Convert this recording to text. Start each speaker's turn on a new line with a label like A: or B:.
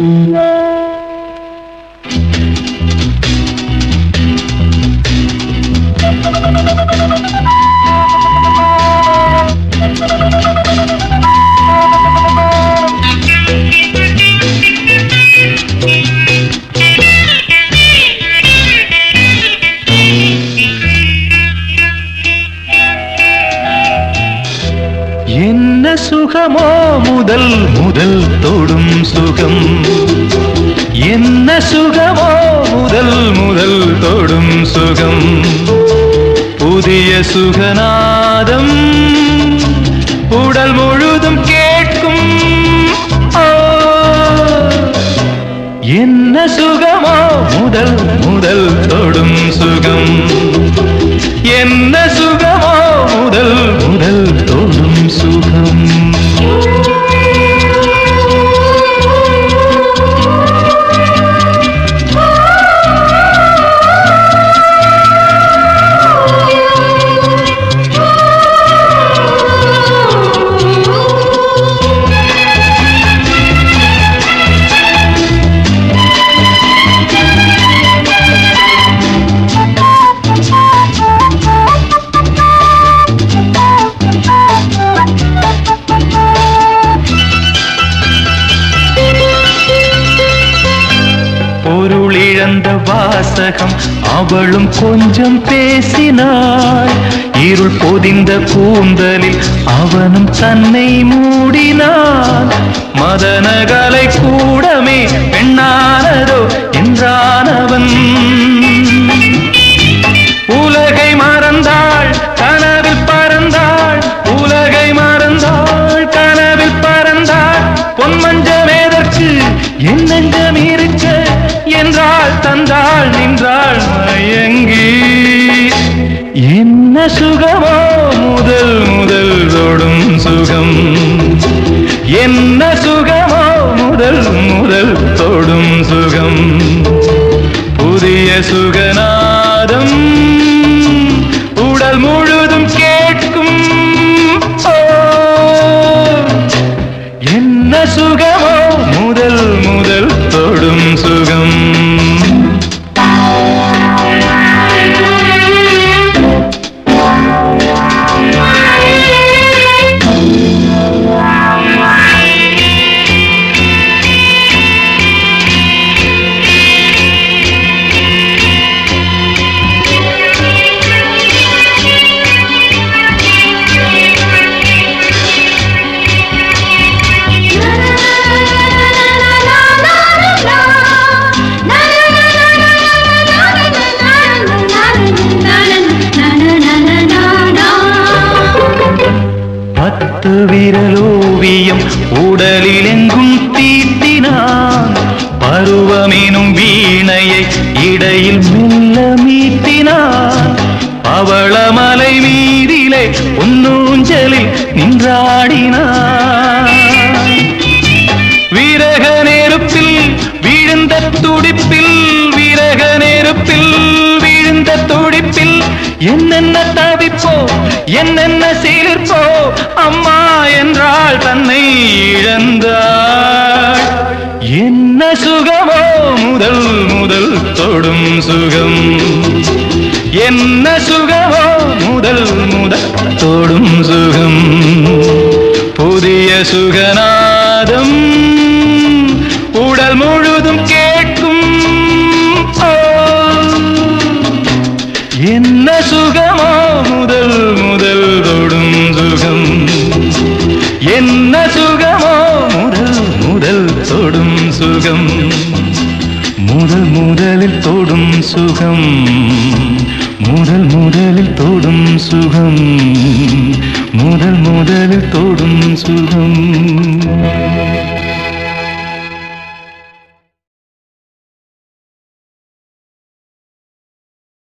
A: என்ன சுகமோ முதல் முதல் தொடும் சுகம் என்ன சுகமோ முதல் முதல் தொடும் சுகம் புதிய சுகநாதம் உடல் முழுதும் கேட்கும் ஓ, என்ன சுகமோ முதல் முதல் தொடும் சுகம் என்ன சுகமோ முதல் முதல் தொடும் சுகம் பொருளிழந்த வாசகம் அவளும் கொஞ்சம் பேசினாள் இருள் பொதிந்த கூந்தலில் அவனும் தன்னை மூடினான் மதனகலை கூடமே பெண்ணானதோ என்றானவன் உலகை மறந்தாள் கனவில் பறந்தாள் உலகை மறந்தாள் கனவில் பறந்தாள் பொன்மஞ்சம் எதற்கு என் நெஞ்சம் இருக்க என்றாள் தந்தாள் நின்றாள் மயங்கி என்ன சுகமோ முதல் முதல் தொடும் சுகம் என்ன சுகமோ முதல் முதல் தொடும் சுகம் புதிய சுகநாதம் உடல் முழுதும் கேட்கும் ஓ, என்ன சுகமோ முதல் முதல் தொடும் சுகம் பத்து விரலோவியம் உடலில் எங்கும் தீட்டினான் பருவமெனும் வீணையை இடையில் மெல்ல மீட்டினான் பவளமலை மீதிலே உன்னூஞ்சலில் நின்றாடினான் வீரக நெருப்பில் வீழ்ந்த துடிப்பில் வீரக நெருப்பில் வீழ்ந்த துடிப்பில் என்னென்ன தவிப்போ என்னென்ன சீர்ப்போ அம்மா என்றாள் தன்னை இழந்தாள் என்ன சுகமோ முதல் முதல் தொடும் சுகம் என்ன சுகமோ முதல் முதல் தொடும் சுகம் புதிய சுகநாதம் உடல் முழுதும் கேட்கும் ஓ, என்ன சுகமோ முதல் முதல் தொடும் சுகம் என்ன சுகமோ முதல் முதல் தொடும் சுகம் முதல் முதலில் தொடும் சுகம் முதல் முதலில் தொடும் சுகம் முதல் முதலில் தொடும் சுகம்